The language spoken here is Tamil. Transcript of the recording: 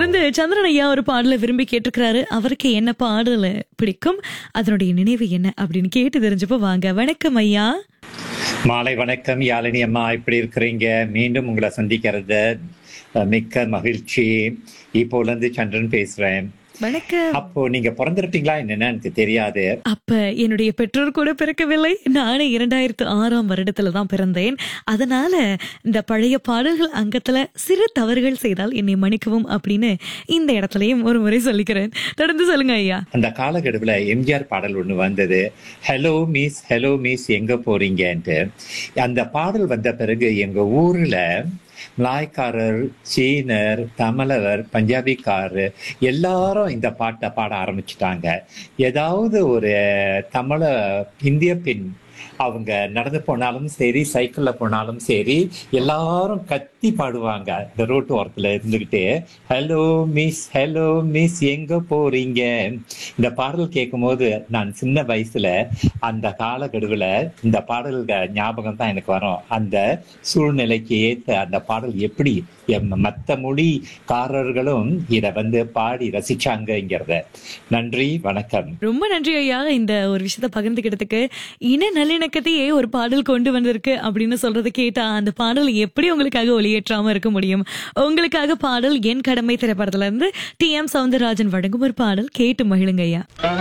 தொடர்ந்து சந்திரன் ஐயா ஒரு பாடலை விரும்பி கேட்டிருக்கிறாரு அவருக்கு என்ன பாடல பிடிக்கும் அதனுடைய நினைவு என்ன அப்படின்னு கேட்டு தெரிஞ்சப்போ வாங்க வணக்கம் ஐயா மாலை வணக்கம் யாழினி அம்மா எப்படி இருக்கிறீங்க மீண்டும் உங்களை சந்திக்கிறது அஹ், மிக்க மகிழ்ச்சி இப்போல இருந்து சந்திரன் பேசுறேன் வணக்கம் அப்போ நீங்க பிறந்திருப்பீங்களா என்னன்னு எனக்கு தெரியாது அப்ப என்னுடைய பெற்றோர் கூட பிறக்கவில்லை நானே இரண்டாயிரத்து ஆறாம் வருடத்துல தான் பிறந்தேன் அதனால இந்த பழைய பாடல்கள் அங்கத்துல சிறு தவறுகள் செய்தால் என்னை மன்னிக்கவும் அப்படின்னு இந்த இடத்துலயும் ஒரு முறை சொல்லிக்கிறேன் தொடர்ந்து சொல்லுங்க ஐயா அந்த காலகட்டத்துல எம்ஜிஆர் பாடல் ஒண்ணு வந்தது ஹலோ மிஸ் ஹலோ மிஸ் எங்க போறீங்கன்ட்டு அந்த பாடல் வந்த பிறகு எங்க ஊர்ல மலாய்க்காரர் சீனர் தமிழர் பஞ்சாபிக்காரர் எல்லாரும் இந்த பாட்டை பாட ஆரம்பிச்சிட்டாங்க ஏதாவது ஒரு தமிழ இந்திய பெண் அவங்க நடந்து போனாலும் சரி சைக்கிள்ல போனாலும் சரி எல்லாரும் கத்தி பாடுவாங்க இந்த ரோட்டு ஓரத்துல இருந்துகிட்டு ஹலோ மிஸ் ஹலோ மிஸ் எங்க போறீங்க இந்த பாடல் கேட்கும்போது நான் சின்ன வயசுல அந்த காலகடுவுல இந்த பாடல்கள் ஞாபகம் தான் எனக்கு வரும் அந்த சூழ்நிலைக்கு ஏற்ற அந்த பாடல் எப்படி எம் மத்த மொழிக்காரர்களும் இத வந்து பாடி ரசிச்சாங்கங்கிறத நன்றி வணக்கம் ரொம்ப நன்றி ஐயா இந்த ஒரு விஷயத்த பகிர்ந்துக்கிட்டதுக்கு இன நல்லிணக்கத்தையே ஒரு பாடல் கொண்டு வந்திருக்கு அப்படின்னு சொல்றதை கேட்டா அந்த பாடல் எப்படி உங்களுக்காக ஒளியேற்றாம இருக்க முடியும் உங்களுக்காக பாடல் என் கடமை திரைப்படத்துல இருந்து டி எம் சவுந்தரராஜன் வழங்கும் ஒரு பாடல் கேட்டு மகிழுங்க ஐயா